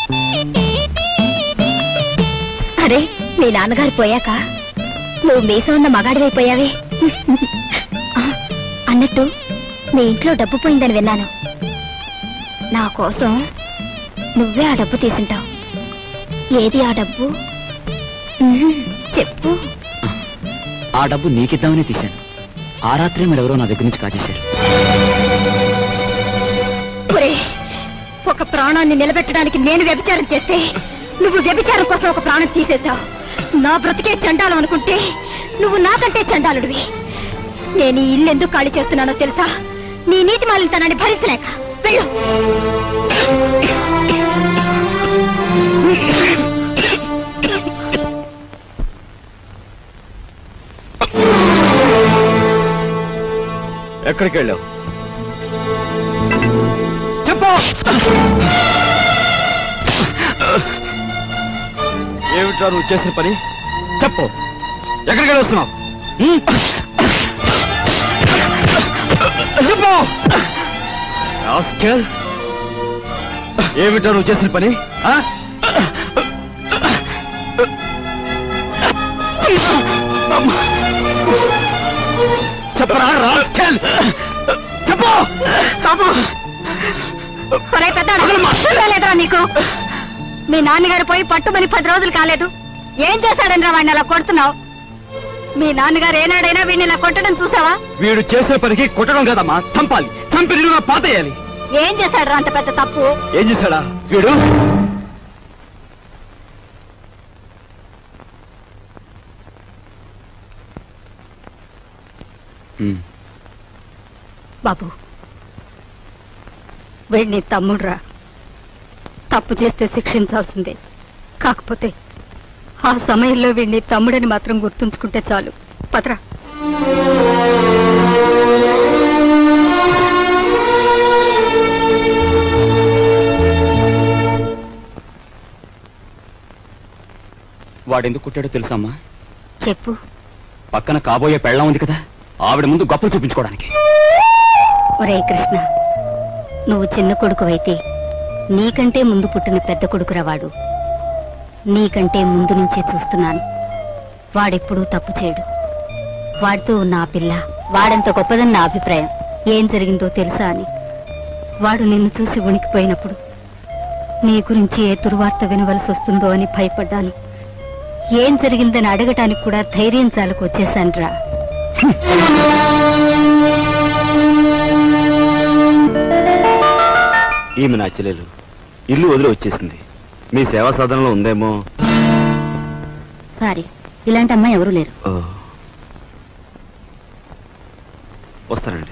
అరే మీ నాన్నగారు పోయాక నువ్వు మీసం ఉన్న మగాడివైపోయావే ఆ, అన్నట్టు మీ ఇంట్లో డబ్బు పోయిందని విన్నాను నా కోసం నువ్వే ఆ డబ్బు తీసుంటావు ఏది ఆ డబ్బు ఉహుం, చెప్పు ఆ డబ్బు నీకిద్దామని తీశాను ఆ రాత్రే మరెవరో నా దగ్గర నుంచి కాజేశారు ఒరే ఒక ప్రాణాన్ని నిలబెట్టడానికి నేను వ్యభిచారం చేస్తే నువ్వు వ్యభిచారం కోసం ఒక ప్రాణం తీసేశావు నా బ్రతికే చండాలం అనుకుంటే నువ్వు నాకంటే చండాలుడివి నేను ఈ ఇల్లు ఎందుకు ఖాళీ చేస్తున్నానో తెలుసా నీ నీతి మాలినతనాన్ని భరించలేక వెళ్ళు ఎక్కడికి వెళ్ళావు చెప్పు ఏమిట్రా నువ్వు చేసిన పని చెప్పు ఎక్కడికి వెళ్ళి వస్తున్నావు హ్మ్? చెప్పు రాస్కెల్. ఏమిట్రా నువ్వు చేసిన పని ఆ? చెప్పరా రాస్కెల్. చెప్పు బాబు ఒరే పెద్ద లేదురా నీకు మీ నాన్నగారు పోయి పట్టుమని పది రోజులు కాలేదు ఏం చేశాడని వాడిని అలా కొడుతున్నావు మీ నాన్నగారు ఏనాడైనా వీడిని ఇలా కొట్టడం చూసావా వీడు చేసే పనికి కొట్టడం కదమ్మా చంపాలి చంపి నిలువున పాతేయాలి ఏం చేశాడు అంత పెద్ద తప్పు ఏం చేశాడా వీడు హ్మ్. బాబు వీడిని తమ్ముడురా తప్పు చేస్తే శిక్షించాల్సిందే కాకపోతే ఆ సమయంలో వీడిని తమ్ముడని మాత్రం గుర్తుంచుకుంటే చాలు పదరా వాడెందుకు కుట్టాడో తెలుసా అమ్మా చెప్పు పక్కన కాబోయే పెళ్ళం ఉంది కదా ఆవిడ ముందు గొప్పలు చూపించుకోవడానికి ఒరే కృష్ణ నువ్వు చిన్న కొడుకువైతే నీకంటే ముందు పుట్టిన పెద్ద కొడుకురా వాడు నీకంటే ముందు నుంచే చూస్తున్నాను వాడెప్పుడూ తప్పు చేయడు వాడితో ఉన్న ఆ పిల్ల వాడంత గొప్పదని నా అభిప్రాయం ఏం జరిగిందో తెలుసా అని వాడు నిన్ను చూసి ఉనికిపోయినప్పుడు నీ గురించి ఏ దుర్వార్త వినవలసి వస్తుందో అని భయపడ్డాను ఏం జరిగిందని అడగటానికి కూడా ధైర్యం చాలకు వచ్చేశానురా ఈమె నా చెల్లెలు ఇల్లు వదిలి వచ్చేసింది మీ సేవా సాధనలో ఉందేమో సారీ ఇలాంటి అమ్మాయి ఎవరూ లేరు ఓ. వస్తానండి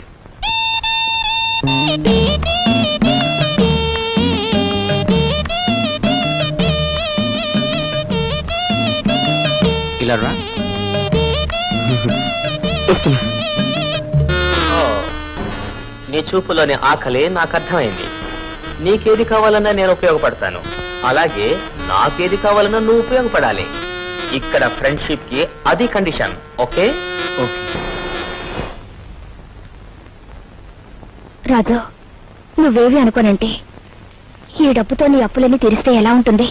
ఇలా రా వస్తున్నా నీ చూపులోని ఆకలి నాకు అర్థమైంది నీకేది కావాలన్నా నేను ఉపయోగపడతాను అలాగే నాకేది కావాలన్నా నువ్వు ఉపయోగపడాలి ఇక్కడ ఫ్రెండ్షిప్ కి అది కండిషన్ ఓకే ఓకే రాజు నువ్వేవి అనుకోనంటే ఈ డబ్బుతో నీ అప్పులన్నీ తీరిస్తే ఎలా ఉంటుంది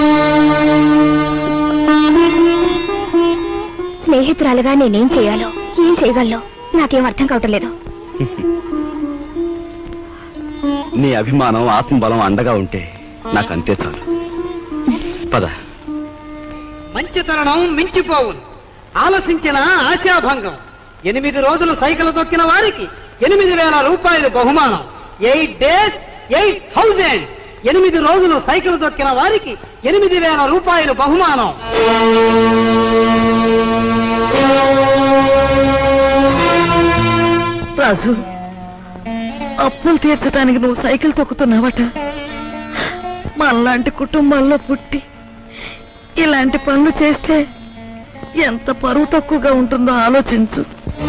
స్నేహితురాలుగా నేనేం చేయాలో ఏం చేయగలను నాకేం అర్థం కావటం లేదు నీ అభిమానం ఆత్మబలం అండగా ఉంటే నాకు అంతే చాలు పద మంచి తరుణం మించిపోవును ఆలసించిన ఆశాభంగం ఎనిమిది రోజులు సైకిల్ తొక్కిన వారికి ఎనిమిది వేల రూపాయలు బహుమానం ఎయిట్ డేస్ ఎయిట్ థౌజండ్ ఎనిమిది రోజులు సైకిల్ తొక్కిన వారికి ఎనిమిది వేల రూపాయలు బహుమానం రాజు అప్పులు తీర్చడానికి నువ్వు సైకిల్ తొక్కుతున్నావట మనలాంటి కుటుంబాల్లో పుట్టి ఇలాంటి పనులు చేస్తే ఎంత పరువు తక్కువగా ఉంటుందో ఆలోచించు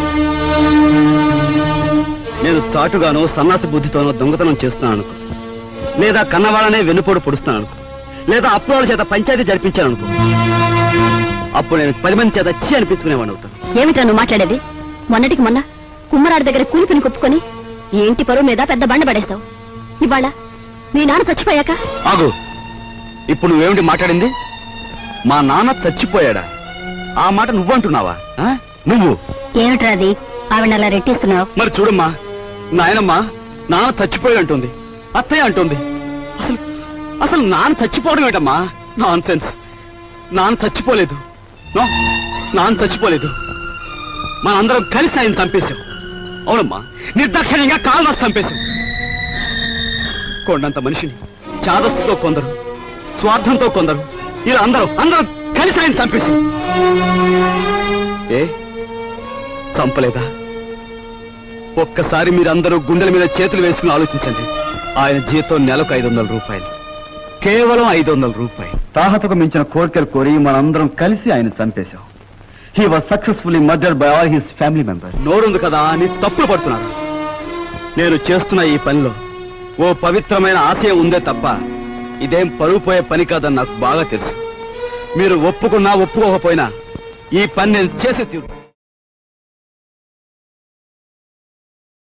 నేను చాటుగానో సన్నాసి బుద్ధితోనో దొంగతనం చేస్తున్నాను అనుకో లేదా కన్నవాళ్ళనే వెన్నుపోటు పొడుస్తున్నాను అనుకో లేదా అప్పుల చేత పంచాయతీ జరిపించాను అనుకో అప్పుడు నేను పది మంది చేత చీ అనిపించుకునేవాడిని అవుతాను ఏమిటా నువ్వు మాట్లాడేది మొన్నటికి మొన్న కుమ్మరాడి దగ్గర కూలిపిని కొప్పుకొని ఏంటి పరువు మీద పెద్ద బండ పడేస్తావు ఇవాళ మీ నాన్న చచ్చిపోయాక ఆగు ఇప్పుడు నువ్వేమిటి మాట్లాడింది మా నాన్న చచ్చిపోయాడా ఆ మాట నువ్వంటున్నావా ఆ? నువ్వు ఏమిట్రా అది ఆవిడ అలా రెట్టిస్తున్నావు మరి చూడమ్మా నాయనమ్మా నాన్న చచ్చిపోయాడు అంటుంది అత్తయ్య అంటుంది అసలు అసలు నాన్న చచ్చిపోవడం ఏంటమ్మా నాన్ సెన్స్ నాన్న చచ్చిపోలేదు నో నాన్న చచ్చిపోలేదు మనందరం కలిసి ఆయన చంపేశాం అవునమ్మా నిర్దాక్షిణ్యంగా కాలు రాసి చంపేశాం కొండంత మనిషిని చాదస్సుతో కొందరు స్వార్థంతో కొందరు ఇలా అందరూ అందరూ కలిసి ఆయన చంపేశాం ఏ చంపలేదా ఒక్కసారి మీరందరూ గుండెల మీద చేతులు వేసుకుని ఆలోచించండి ఆయన జీతం నెలకు ఐదు వందల రూపాయలు కేవలం ఐదు వందల రూపాయలు తాహతకు మించిన కోరికలు కోరి మనందరం కలిసి ఆయన చంపేశాం he was successfully murder by all his family member నోరుంది కదా అని తప్పులు పడుతున్నారు నేను చేస్తున్న ఈ పనిలో ఓ పవిత్రమైన ఆశయం ఉందే తప్ప ఇదేం పరువు పోయే పని కాదని నాకు బాగా తెలుసు మీరు ఒప్పుకున్నా ఒప్పుకోకపోయినా ఈ పని నేను చేసే తీరు